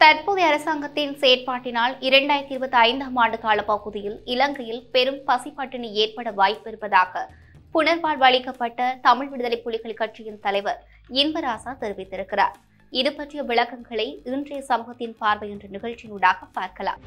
தற்போதைய அரசாங்கத்தின் செயற்பாட்டினால் இரண்டாயிரத்தி இருபத்தி ஐந்தாம் ஆண்டு கால பகுதியில் இலங்கையில் பெரும் பசிப்பட்டினி ஏற்பட வாய்ப்பு இருப்பதாக புனர்வாழ்வு அளிக்கப்பட்ட தமிழ் விடுதலை புலிகள் கட்சியின் தலைவர் இன்பராசா தெரிவித்திருக்கிறார் இது பற்றிய விளக்கங்களை இன்றைய சமூகத்தின் பார்வை என்ற நிகழ்ச்சியினூடாக பார்க்கலாம்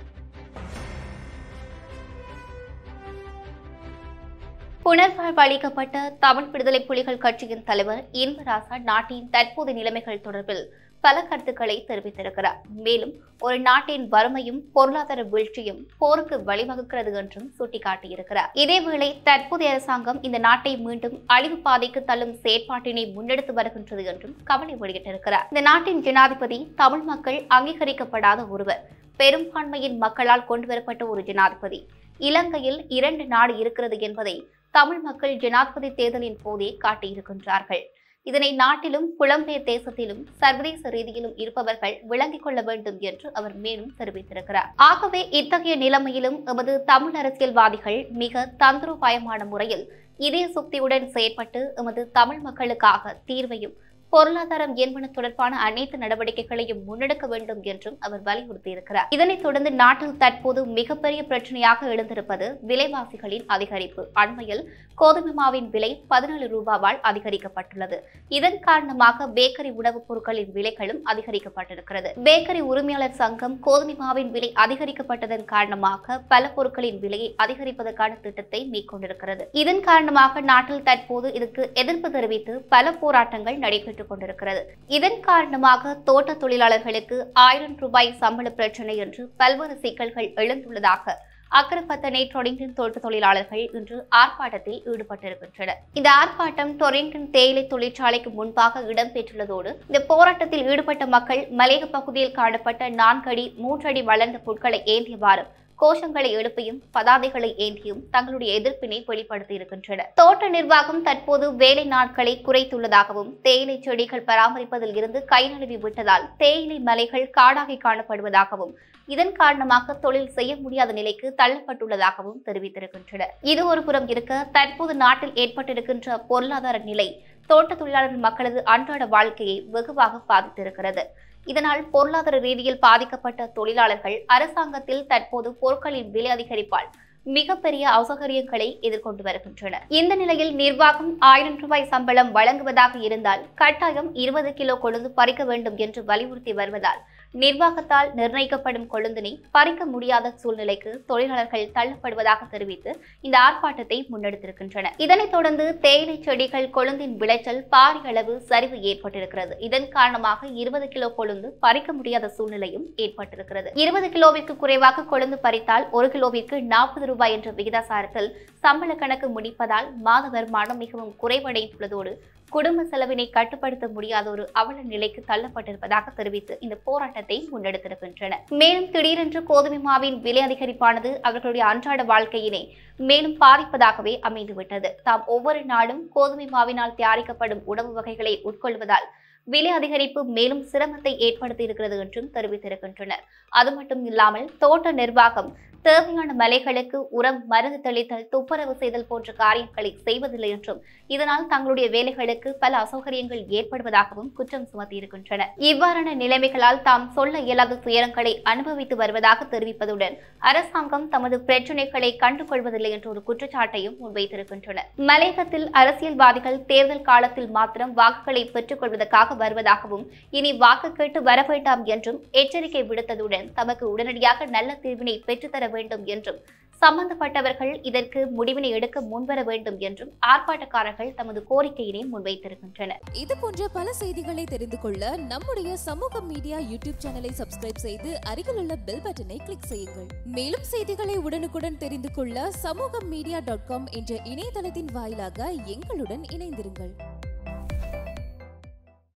புனர்வாழ்வு அளிக்கப்பட்ட தமிழ் விடுதலை புலிகள் கட்சியின் தலைவர் இன்பராசா நாட்டின் தற்போதைய நிலைமைகள் தொடர்பில் பல கருத்துக்களை தெரிவித்திருக்கிறார் மேலும் ஒரு நாட்டின் வறுமையும் பொருளாதார வீழ்ச்சியும் போருக்கு வழிவகுக்கிறது என்றும் சுட்டிக்காட்டியிருக்கிறார் இதேவேளை தற்போதைய அரசாங்கம் இந்த நாட்டை மீண்டும் அழிவு பாதைக்கு தள்ளும் செயற்பாட்டினை முன்னெடுத்து வருகின்றது என்றும் கவலை வெளியிட்டிருக்கிறார் இந்த நாட்டின் ஜனாதிபதி தமிழ் மக்கள் அங்கீகரிக்கப்படாத ஒருவர் பெரும்பான்மையின் மக்களால் கொண்டுவரப்பட்ட ஒரு ஜனாதிபதி இலங்கையில் இரண்டு நாடு இருக்கிறது என்பதை தமிழ் மக்கள் ஜனாதிபதி தேர்தலின் போதே காட்டியிருக்கின்றார்கள் இதனை நாட்டிலும் புலம்பெயர் தேசத்திலும் சர்வதேச ரீதியிலும் இருப்பவர்கள் விளங்கிக் கொள்ள வேண்டும் என்று அவர் மேலும் தெரிவித்திருக்கிறார் ஆகவே இத்தகைய நிலைமையிலும் எமது தமிழ் அரசியல்வாதிகள் மிக தந்திரோபாயமான முறையில் இதய சுக்தியுடன் செயற்பட்டு எமது தமிழ் மக்களுக்காக தீர்வையும் பொருளாதாரம் என்பன தொடர்பான அனைத்து நடவடிக்கைகளையும் முன்னெடுக்க வேண்டும் என்றும் அவர் வலியுறுத்தியிருக்கிறார் இதனைத் தொடர்ந்து நாட்டில் தற்போது மிகப்பெரிய பிரச்சனையாக எழுந்திருப்பது விலைவாசிகளின் அதிகரிப்பு அண்மையில் கோதுமை மாவின் விலை பதினேழு ரூபாவால் அதிகரிக்கப்பட்டுள்ளது இதன் காரணமாக பேக்கரி உணவுப் பொருட்களின் விலைகளும் அதிகரிக்கப்பட்டிருக்கிறது பேக்கரி உரிமையாளர் சங்கம் கோதுமை மாவின் விலை அதிகரிக்கப்பட்டதன் காரணமாக பல பொருட்களின் விலையை அதிகரிப்பதற்கான திட்டத்தை மேற்கொண்டிருக்கிறது இதன் காரணமாக நாட்டில் தற்போது இதற்கு எதிர்ப்பு தெரிவித்து பல போராட்டங்கள் நடைபெற்றுக் கொண்டிருக்கிறது இதன் காரணமாக தோட்ட தொழிலாளர்களுக்கு ஆயிரம் ரூபாய் சம்பள பிரச்சினை என்று பல்வேறு சிக்கல்கள் எழுந்துள்ளதாக அக்கரப்பத்தனை டொரிங்டன் தோட்ட தொழிலாளர்கள் இன்று ஆர்ப்பாட்டத்தில் ஈடுபட்டிருக்கின்றனர் இந்த ஆர்ப்பாட்டம் டொரிங்டன் தேயிலை தொழிற்சாலைக்கு முன்பாக இடம்பெற்றுள்ளதோடு இந்த போராட்டத்தில் ஈடுபட்ட மக்கள் மலையக பகுதியில் காணப்பட்ட நான்கடி மூன்றடி வளர்ந்த புட்களை ஏந்தியவாறு கோஷங்களை எழுப்பியும் பதாதைகளை ஏந்தியும் தங்களுடைய எதிர்ப்பினை வெளிப்படுத்தி இருக்கின்றனர் தோட்ட நிர்வாகம் தற்போது வேலை நாட்களை குறைத்துள்ளதாகவும் தேயிலை செடிகள் பராமரிப்பதில் இருந்து கை நழுவி விட்டதால் தேயிலை மலைகள் காடாகி காணப்படுவதாகவும் இதன் காரணமாக தொழில் செய்ய முடியாத நிலைக்கு தள்ளப்பட்டுள்ளதாகவும் தெரிவித்திருக்கின்றனர் இது ஒரு புறம் இருக்க தற்போது நாட்டில் ஏற்பட்டிருக்கின்ற பொருளாதார நிலை தோட்ட தொழிலாளர் மக்களது அன்றாட வாழ்க்கையை வெகுவாக பாதித்திருக்கிறது இதனால் பொருளாதார ரீதியில் பாதிக்கப்பட்ட தொழிலாளர்கள் அரசாங்கத்தில் தற்போது பொருட்களின் விலை அதிகரிப்பால் மிகப்பெரிய அசௌகரியங்களை எதிர்கொண்டு வருகின்றனர் இந்த நிலையில் நிர்வாகம் ஆயிரம் ரூபாய் சம்பளம் வழங்குவதாக இருந்தால் கட்டாயம் இருபது கிலோ கொழுந்து பறிக்க வேண்டும் என்று வலியுறுத்தி வருவதால் நிர்வாகத்தால் நிர்ணயிக்கப்படும் கொழுந்தினை பறிக்க முடியாத சூழ்நிலைக்கு தொழிலாளர்கள் தள்ளப்படுவதாக தெரிவித்து இந்த ஆர்ப்பாட்டத்தை முன்னெடுத்திருக்கின்றனர் இதனைத் தொடர்ந்து தேயிலை செடிகள் கொழுந்தின் விளைச்சல் பாரிய அளவு சரிவு ஏற்பட்டிருக்கிறது இதன் காரணமாக இருபது கிலோ கொழுந்து பறிக்க முடியாத சூழ்நிலையும் ஏற்பட்டிருக்கிறது இருபது கிலோவிற்கு குறைவாக கொழுந்து பறித்தால் ஒரு கிலோவிற்கு நாற்பது ரூபாய் என்ற விகிதாசாரத்தில் சம்பள கணக்கு முடிப்பதால் மாத வருமானம் மிகவும் குறைவடைந்துள்ளதோடு குடும்ப செலவினை கட்டுப்படுத்த முடியாத ஒரு அவல நிலைக்கு தள்ளப்பட்டிருப்பதாக தெரிவித்து இந்த போராட்டத்தை முன்னெடுத்திருக்கின்றனர் மேலும் திடீரென்று கோதுமை மாவின் விலை அதிகரிப்பானது அவர்களுடைய அன்றாட வாழ்க்கையினை மேலும் பாதிப்பதாகவே அமைந்துவிட்டது தாம் ஒவ்வொரு நாளும் கோதுமை மாவினால் தயாரிக்கப்படும் உணவு வகைகளை உட்கொள்வதால் விலை அதிகரிப்பு மேலும் சிரமத்தை ஏற்படுத்தி இருக்கிறது என்றும் தெரிவித்திருக்கின்றனர் அது மட்டும் இல்லாமல் தோட்ட நிர்வாகம் தேவையான மலைகளுக்கு உரம் மருந்து தெளித்தல் துப்புரவு செய்தல் போன்ற காரியங்களை செய்வதில்லை என்றும் இதனால் தங்களுடைய வேலைகளுக்கு பல அசௌகரியங்கள் ஏற்படுவதாகவும் குற்றம் சுமத்தியிருக்கின்றனர் இவ்வாறான நிலைமைகளால் தாம் சொல்ல இயலாத துயரங்களை அனுபவித்து வருவதாக தெரிவிப்பதுடன் அரசாங்கம் தமது பிரச்சினைகளை கண்டுகொள்வதில்லை என்ற ஒரு குற்றச்சாட்டையும் முன்வைத்திருக்கின்றனர் மலையகத்தில் அரசியல்வாதிகள் தேர்தல் காலத்தில் மாத்திரம் வாக்குகளை பெற்றுக் கொள்வதற்காக வருவதாகவும் இனி வாக்கு கேட்டு வர வேண்டாம் என்றும் எச்சரிக்கை விடுத்ததுடன் தமக்கு உடனடியாக நல்ல தீர்வினை பெற்றுத்தர வேண்டும் என்றும் சம்பந்தப்பட்டவர்கள் இதற்கு முடிவினை எடுக்க முன்வர வேண்டும் என்றும் ஆர்ப்பாட்டக்காரர்கள் தமது கோரிக்கையினை முன்வைத்திருக்கின்றனர் இது போன்ற பல செய்திகளை தெரிந்து கொள்ள நம்முடைய சமூக மீடியா யூடியூப் சேனலை சப்ஸ்கிரைப் செய்து அருகில் உள்ள பெல் பட்டனை கிளிக் செய்யுங்கள் மேலும் செய்திகளை உடனுக்குடன் தெரிந்து கொள்ள சமூக மீடியா டாட் காம் என்ற இணையதளத்தின் வாயிலாக எங்களுடன் இணைந்திருங்கள்